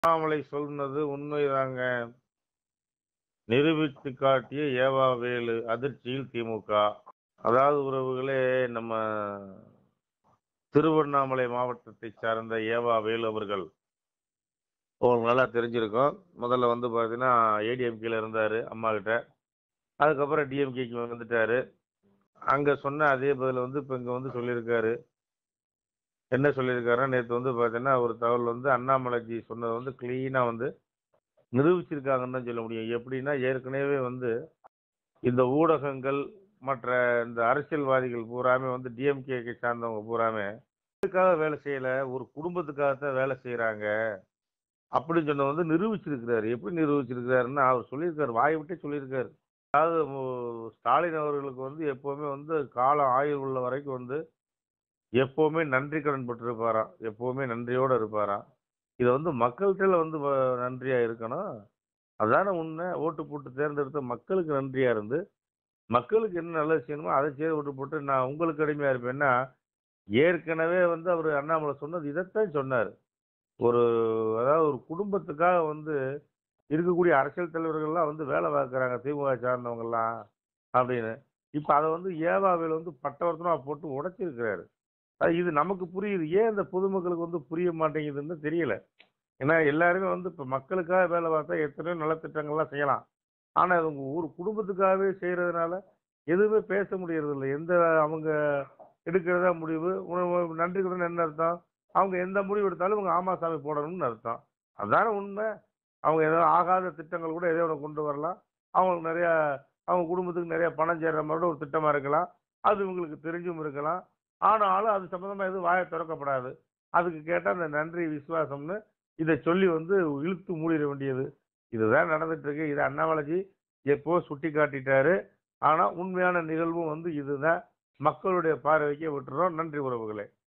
அண்ணாமலை சொன்னது உண்மைதாங்க நிரூபித்து காட்டிய ஏவா வேலு அதிர்ச்சியில் திமுக அதாவது உறவுகளே நம்ம திருவண்ணாமலை மாவட்டத்தை சார்ந்த ஏவா வேலு அவர்கள் உங்களுக்கு நல்லா தெரிஞ்சிருக்கும் முதல்ல வந்து பார்த்தீங்கன்னா ஏடிஎம்கேல இருந்தார் அம்மா கிட்ட அதுக்கப்புறம் டிஎம்கேக்கு வந்துட்டாரு அங்கே சொன்ன அதே பதில் வந்து இப்போ இங்கே வந்து சொல்லியிருக்காரு என்ன சொல்லியிருக்காருன்னா நேற்று வந்து பார்த்தீங்கன்னா ஒரு தகவல் வந்து அண்ணாமலைஜி சொன்னது வந்து க்ளீனாக வந்து நிரூபிச்சிருக்காங்கன்னு தான் சொல்ல முடியும் எப்படின்னா ஏற்கனவே வந்து இந்த ஊடகங்கள் மற்ற இந்த அரசியல்வாதிகள் பூராமே வந்து டிஎம்கேக்கு சார்ந்தவங்க பூராமே இதுக்காக வேலை செய்யல ஒரு குடும்பத்துக்காகத்தான் வேலை செய்கிறாங்க அப்படின்னு சொன்ன வந்து நிரூபிச்சிருக்கிறாரு எப்படி நிரூபிச்சிருக்கிறாருன்னா அவர் சொல்லியிருக்காரு வாயை விட்டே சொல்லியிருக்காரு அதாவது மு- ஸ்டாலின் அவர்களுக்கு வந்து எப்போவுமே வந்து காலம் ஆயுள் உள்ள வரைக்கும் வந்து எப்போவுமே நன்றி கடன் பட்டிருப்பாராம் எப்போவுமே நன்றியோடு இருப்பாராம் இதை வந்து மக்கள்கிட்ட வந்து வ- நன்றியா இருக்கணும் அதான உண்மை ஓட்டு போட்டு தேர்ந்தெடுத்த மக்களுக்கு நன்றியா இருந்து மக்களுக்கு என்ன நல்லது செய்யணுமோ அதை செய்து ஓட்டு போட்டு நான் உங்களுக்கு அடிமையா இருப்பேன்னா ஏற்கனவே வந்து அவர் அண்ணாமலை சொன்னது இதைத்தான் சொன்னார் ஒரு அதாவது ஒரு குடும்பத்துக்காக வந்து இருக்கக்கூடிய அரசியல் தலைவர்கள்லாம் வந்து வேலை பார்க்குறாங்க திமுக சார்ந்தவங்கெல்லாம் அப்படின்னு இப்போ அதை வந்து ஏவாவில் வந்து பட்டவர்த்தனா போட்டு உடைச்சிருக்கிறாரு அது இது நமக்கு புரியுது ஏன் இந்த பொதுமக்களுக்கு வந்து புரிய மாட்டேங்குதுன்னு தெரியல ஏன்னா எல்லாருமே வந்து இப்போ மக்களுக்காக வேலை பார்த்தா எத்தனையோ நலத்திட்டங்கள்லாம் செய்யலாம் ஆனால் இவங்க ஒரு குடும்பத்துக்காகவே செய்கிறதுனால எதுவுமே பேச முடியறது இல்லை எந்த அவங்க எடுக்கிறதா முடிவு உணவு நன்றி கடன் என்ன அர்த்தம் அவங்க எந்த முடிவு எடுத்தாலும் இவங்க ஆமா சாமி போடணும்னு அர்த்தம் அதான உண்மை அவங்க ஏதோ ஆகாத திட்டங்கள் கூட ஏதோ ஒன்று கொண்டு வரலாம் அவங்களுக்கு நிறைய அவங்க குடும்பத்துக்கு நிறைய பணம் சேர்ற மாதிரி ஒரு திட்டமா இருக்கலாம் அது இவங்களுக்கு தெரிஞ்சும் இருக்கலாம் ஆனாலும் அது சம்பந்தமா எதுவும் வாயை திறக்கப்படாது அதுக்கு கேட்டால் அந்த நன்றி விசுவாசம்னு இதை சொல்லி வந்து இழுத்து மூடிட வேண்டியது இதுதான் நடந்துட்டு இருக்கு இதை அண்ணாமலைஜி எப்போ சுட்டி காட்டிட்டாரு ஆனா உண்மையான நிகழ்வும் வந்து இதுதான் மக்களுடைய பார்வைக்கே விட்டுறோம் நன்றி உறவுகளே